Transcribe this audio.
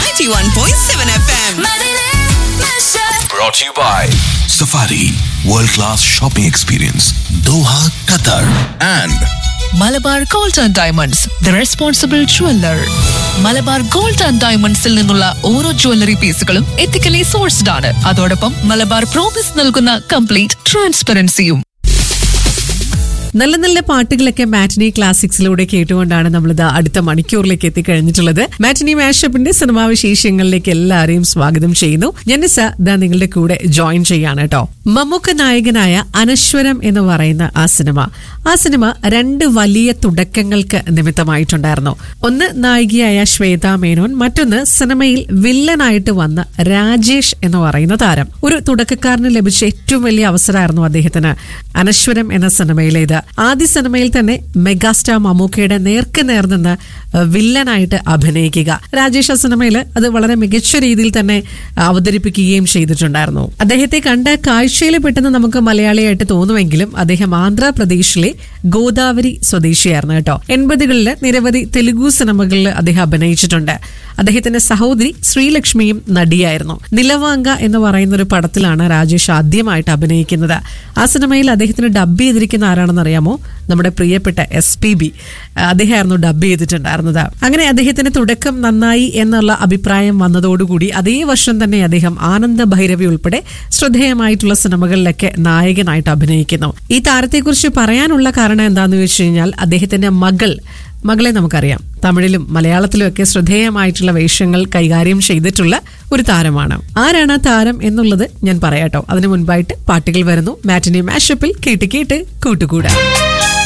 91.7 FM. Brought to you by Safari World Class Shopping Experience Doha, Qatar and Malabar gold and diamonds the responsible jeweller Malabar gold and ഡയമണ്ട്സിൽ നിന്നുള്ള ഓരോ jewellery പീസുകളും ethically sourced ആണ് അതോടൊപ്പം Malabar promise നൽകുന്ന complete ട്രാൻസ്പെറൻസിയും നല്ല നല്ല പാട്ടുകളൊക്കെ മാറ്റിനി ക്ലാസിക്സിലൂടെ കേട്ടുകൊണ്ടാണ് നമ്മളിത് അടുത്ത മണിക്കൂറിലേക്ക് എത്തിക്കഴിഞ്ഞിട്ടുള്ളത് മാറ്റിനി മാഷപ്പിന്റെ സിനിമാ വിശേഷങ്ങളിലേക്ക് എല്ലാവരെയും സ്വാഗതം ചെയ്യുന്നു ജനിസ ദാ നിങ്ങളുടെ കൂടെ ജോയിൻ ചെയ്യാണ് കേട്ടോ മമ്മൂക്ക നായകനായ അനശ്വരം എന്ന് പറയുന്ന ആ സിനിമ ആ സിനിമ രണ്ട് വലിയ തുടക്കങ്ങൾക്ക് നിമിത്തമായിട്ടുണ്ടായിരുന്നു ഒന്ന് നായികയായ ശ്വേത മേനോൻ മറ്റൊന്ന് സിനിമയിൽ വില്ലനായിട്ട് വന്ന രാജേഷ് എന്ന് പറയുന്ന താരം ഒരു തുടക്കക്കാരന് ലഭിച്ച ഏറ്റവും വലിയ അവസരമായിരുന്നു അദ്ദേഹത്തിന് അനശ്വരം എന്ന സിനിമയിലേത് ആദ്യ സിനിമയിൽ തന്നെ മെഗാസ്റ്റാർ മമ്മൂക്കയുടെ നേർക്ക് നേർ നിന്ന് ഏഹ്, വില്ലനായിട്ട് അഭിനയിക്കുക രാജേഷ് ആ സിനിമയിൽ അത് വളരെ മികച്ച രീതിയിൽ തന്നെ അവതരിപ്പിക്കുകയും ചെയ്തിട്ടുണ്ടായിരുന്നു അദ്ദേഹത്തെ കണ്ട കാഴ്ചയിൽ പെട്ടെന്ന് നമുക്ക് മലയാളിയായിട്ട് തോന്നുമെങ്കിലും അദ്ദേഹം ആന്ധ്രാപ്രദേശിലെ ഗോദാവരി സ്വദേശിയായിരുന്നു കേട്ടോ എൺപതുകളിൽ നിരവധി തെലുഗു സിനിമകളിൽ അദ്ദേഹം അഭിനയിച്ചിട്ടുണ്ട് അദ്ദേഹത്തിന്റെ സഹോദരി ശ്രീലക്ഷ്മിയും നടിയായിരുന്നു നിലവാങ്ക എന്ന് പറയുന്ന ഒരു പടത്തിലാണ് രാജേഷ് ആദ്യമായിട്ട് അഭിനയിക്കുന്നത് ആ സിനിമയിൽ അദ്ദേഹത്തിന് ഡബ് ചെയ്തിരിക്കുന്ന ആരാണെന്ന് അറിയാമോ നമ്മുടെ പ്രിയപ്പെട്ട എസ് പി ബി അദ്ദേഹമായിരുന്നു ഡബ് ചെയ്തിട്ടുണ്ടായിരുന്നത് അങ്ങനെ അദ്ദേഹത്തിന്റെ തുടക്കം നന്നായി എന്നുള്ള അഭിപ്രായം വന്നതോടുകൂടി അതേ വർഷം തന്നെ അദ്ദേഹം ആനന്ദ ഭൈരവി ഉൾപ്പെടെ ശ്രദ്ധേയമായിട്ടുള്ള സിനിമകളിലൊക്കെ നായകനായിട്ട് അഭിനയിക്കുന്നു ഈ താരത്തെക്കുറിച്ച് പറയാനുള്ള കാരണം എന്താണെന്ന് വെച്ച് കഴിഞ്ഞാൽ അദ്ദേഹത്തിന്റെ മകൾ മകളെ നമുക്കറിയാം തമിഴിലും മലയാളത്തിലും ഒക്കെ ശ്രദ്ധേയമായിട്ടുള്ള വേഷങ്ങൾ കൈകാര്യം ചെയ്തിട്ടുള്ള ഒരു താരമാണ് ആരാണ് ആ താരം എന്നുള്ളത് ഞാൻ പറയാട്ടോ അതിനു മുൻപായിട്ട് പാട്ടുകൾ വരുന്നു മാറ്റിനി മാഷപ്പിൽ കേട്ട് കേട്ട് കൂട്ടുകൂടാ